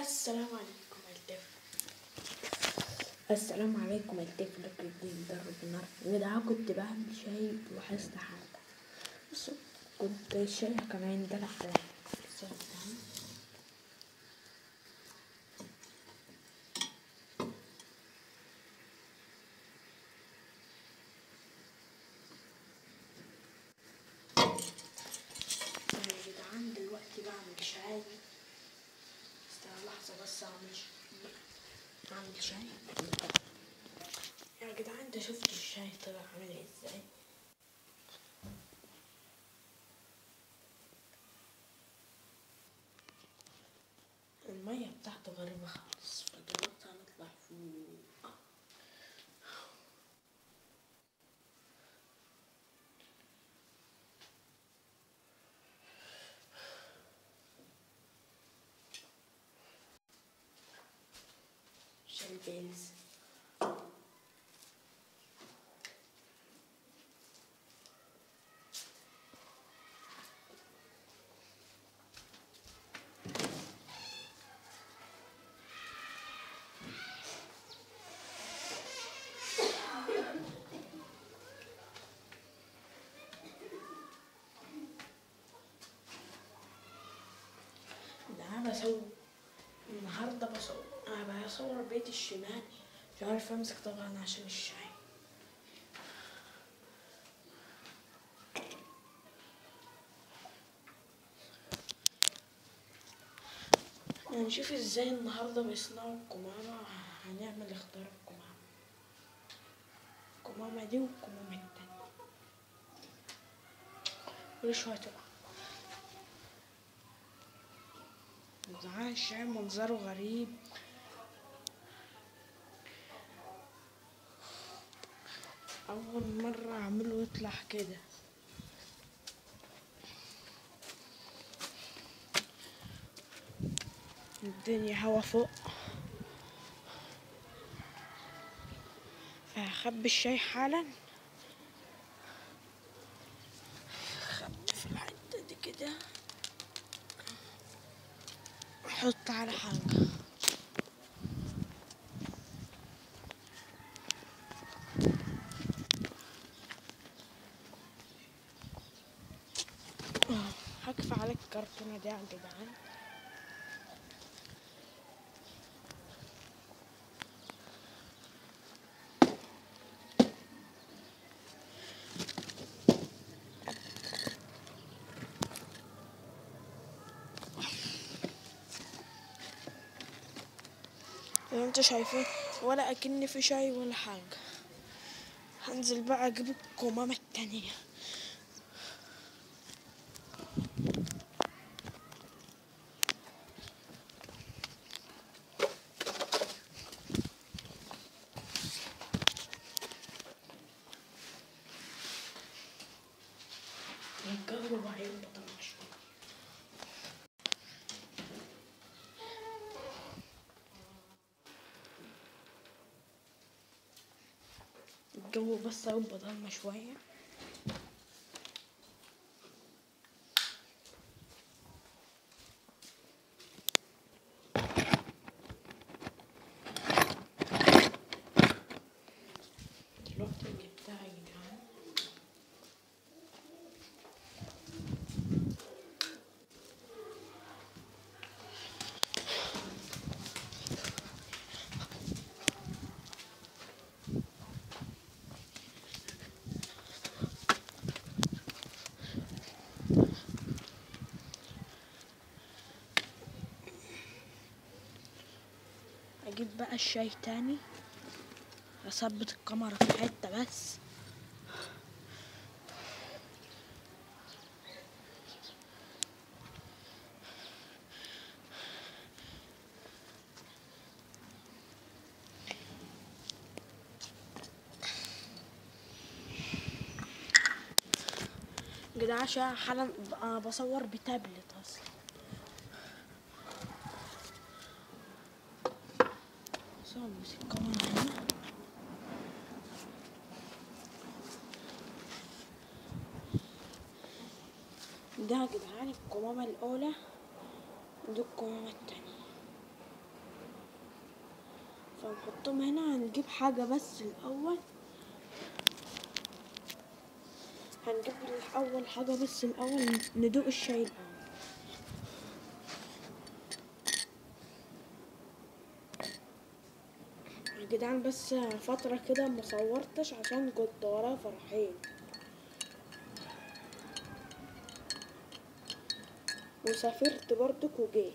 السلام عليكم الطفل السلام عليكم الطفل كنت مدرب النار يا جدعان كنت بعمل شاي ولاحظت حاجة بص كنت الشاي كمان دلع عليا بص يا جدعان. يا جدعان دلوقتي بعمل شاي استنى لحظة بس أعمل شاي أعمل شاي يا جدعان ده شفت الشاي طلع عامل ازاي المية بتاعته غريبة خالص فدلوقتي هنطلع فوق شلبيز ده انا بسوي النهارده بصور انا بصور بيت الشمال مش عارف امسك طبعا عشان الشاي هنشوف ازاي النهارده بيصنعوا الكمامة هنعمل اختيار الكمامة الكمامة دي والكمامة التانية كل شوية تقع جدعان الشاي منظره غريب أول مرة أعمله يطلع كده الدنيا هوا فوق فهخبي الشاي حالا خبي في الحتة دي كده احط على حاجة هكفي عليك الكرتونة دي يا جدعان زي ما انتوا شايفين ولا اكن في شاي ولا حاجة هنزل بقى اجيب الكمامة التانية الجو بقى يبقى شوية الجو بس يبقى ضلمة شوية دلوقتي جبتها يا جدعان اجيب بقى الشاي تاني اثبت الكاميرا في حتة بس جدعان عشان حالا أنا بصور بتابلت اصلا صور بس الكاميرا هنا ده يا جدعان القمامة الأولى ودي القمامة التانية فنحطهم هنا هنجيب حاجة بس الأول هنجيب الأول حاجة بس الأول ندوق الشاي الأول يا جدعان بس فترة كده ما صورتش عشان كنت ورايا فرحين وسافرت برضك وجيت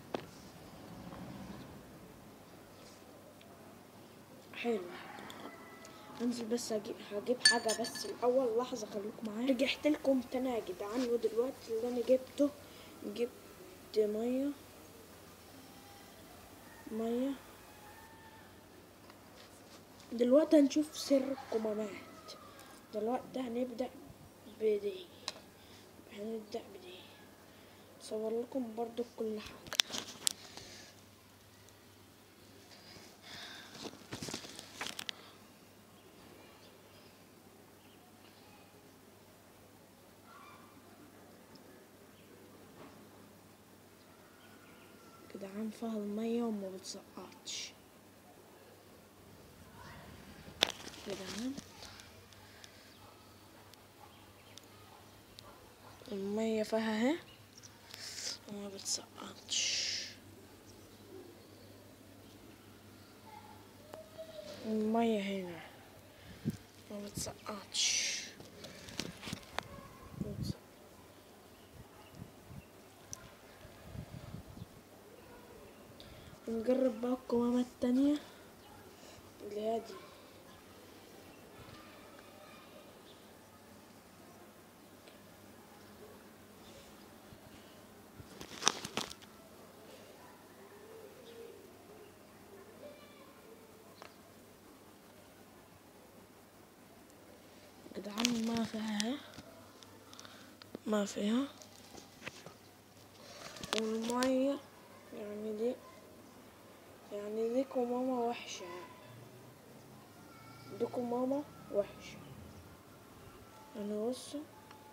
حلو انزل بس اجيب هجيب حاجة بس الاول لحظة خليكم معايا رجعت لكم تاني يا جدعان ودلوقتي اللي انا جبته جبت مية مية دلوقتي هنشوف سر الكمامات دلوقتي هنبدأ بدي هنبدأ بدي صور لكم برضو كل حاجة جدعان فيها المية وما بتسقطش جدعان المية فيها اهي وما بتسقطش المية هنا ما بتسقطش بتسقط. نجرب بقى القمامة التانية اللي هي دي جدعان ما فيها ما فيها والمية يعني دي يعني دي كمامة وحشة دي كمامة وحشة يعني بصوا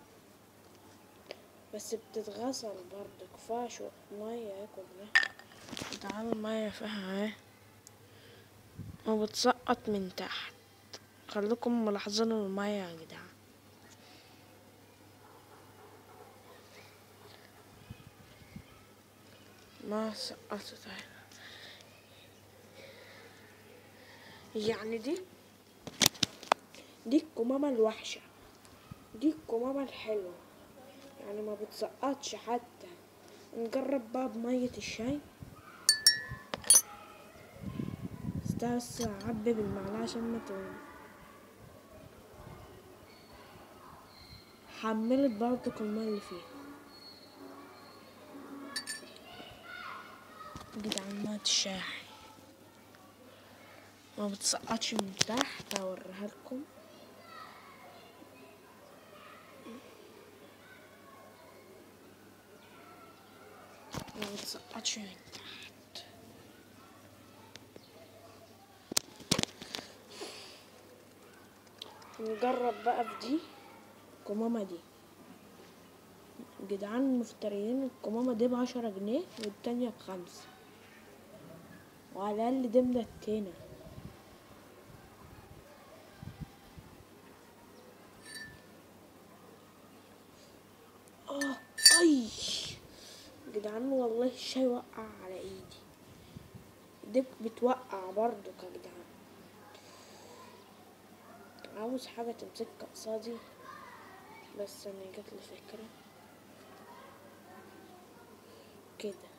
بس بتتغسل برضه كفاية شوية مية اهي كلها جدعان المية فيها اهي وبتسقط من تحت خليكم ملاحظين المية يا جدعان ما سقطت اهي يعني دي دي الكمامة الوحشة دي الكمامة الحلوة يعني ما بتسقطش حتى نجرب بقى بمية الشاي بس اعبي بالمعلقة عشان ما ت- حملت برضه الماء اللي فيها جدعان مية الشاي ما بتسقطش من تحت اوريها لكم ما بتسقطش من تحت نجرب بقى في دي الكمامة دي جدعان مفتريين الكمامة دي بعشرة جنيه والتانية بخمسة وعلى الأقل دي مدتنة اه اي جدعان والله الشاي وقع على ايدي دي بتوقع برضو يا جدعان عاوز حاجة تمسكها قصادي بس انا جات لي فكرة كده